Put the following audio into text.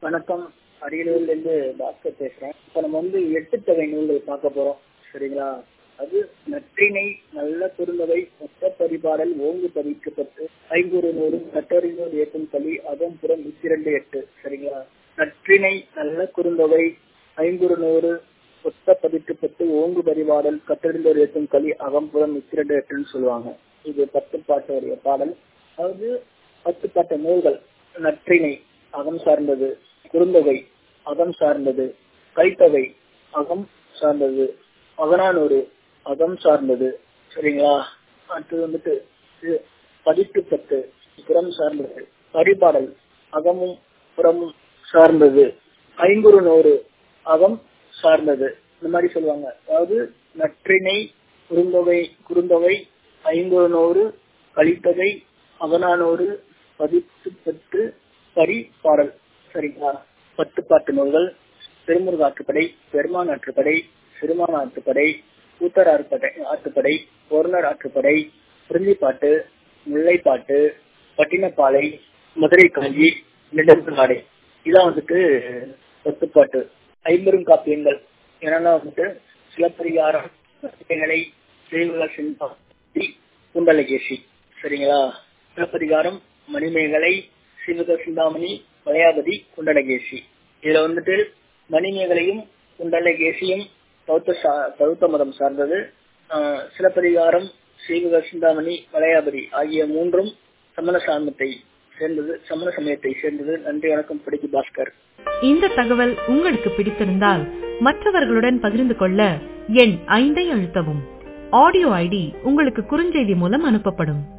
வணக்கம் அரியலூர்ல இருந்து பாஸ்கர் பேசுறேன் இப்ப நம்ம வந்து எட்டு தொகை நூல்கள் பார்க்க போறோம் சரிங்களா அது நற்றினை நல்ல குறுந்தொகை மொத்த பரிபாடல் ஓங்கு பதிக்கப்பட்டு ஐம்பூறு நூறு கட்டறிஞர் ஏற்றும் களி அகம் புறம் இத்திரண்டு எட்டு சரிங்களா நற்றினை நல்ல குறுந்தொகை ஐம்பூறு நூறு ஒத்த பதிக்கப்பட்டு ஓங்கு பரிபாடல் கட்டறிந்தோர் ஏற்றும் களி அகம்புறம் இத்திரண்டு எட்டுன்னு சொல்லுவாங்க இது பத்து பாட்டுடைய பாடல் அதாவது பத்து பாட்டு நூல்கள் நற்றினை அகம் சார்ந்தது குறுந்தொகை அகம் சார்ந்தது கைத்தொகை அகம் சார்ந்தது அகனானூறு அகம் சார்ந்தது சரிங்களா அடுத்தது வந்துட்டு இது பதிட்டு பத்து புறம் சார்ந்தது பரிபாடல் அகமும் புறமும் சார்ந்தது ஐங்குறு நூறு அகம் சார்ந்தது இந்த மாதிரி சொல்லுவாங்க அதாவது நற்றினை குறுந்தொகை குறுந்தொகை ஐங்குறு நூறு கலித்தொகை அகனானூறு பதித்து பத்து பரி பாடல் சரிங்களா பத்து பாட்டு நூல்கள் திருமுருக ஆற்றுப்படை பெருமான் ஆற்றுப்படை சிறுமான் ஆற்றுப்படை கூத்தர் ஆற்றுப்படை ஆற்றுப்படை பொருணர் ஆற்றுப்படை குறிஞ்சிப்பாட்டு முல்லைப்பாட்டு பட்டினப்பாலை மதுரை காஞ்சி நெடுங்காடை இதான் வந்துட்டு பத்து பாட்டு ஐம்பெரும் காப்பியங்கள் என்னன்னா வந்துட்டு சிலப்பதிகாரம் சிவகலை குண்டலகேசி சரிங்களா சிலப்பதிகாரம் மணிமேகலை சிவக சிந்தாமணி மலையாபதி குண்டலகேசி இதுல வந்துட்டு மணிமேகலையும் குண்டலகேசியும் பௌத்த பௌத்த மதம் சார்ந்தது சிலப்பதிகாரம் சீவக சிந்தாமணி மலையாபதி ஆகிய மூன்றும் சமண சாமத்தை சேர்ந்தது சமண சமயத்தை சேர்ந்தது நன்றி வணக்கம் பிடிக்கு பாஸ்கர் இந்த தகவல் உங்களுக்கு பிடித்திருந்தால் மற்றவர்களுடன் பகிர்ந்து கொள்ள எண் ஐந்தை அழுத்தவும் ஆடியோ ஐடி உங்களுக்கு குறுஞ்செய்தி மூலம் அனுப்பப்படும்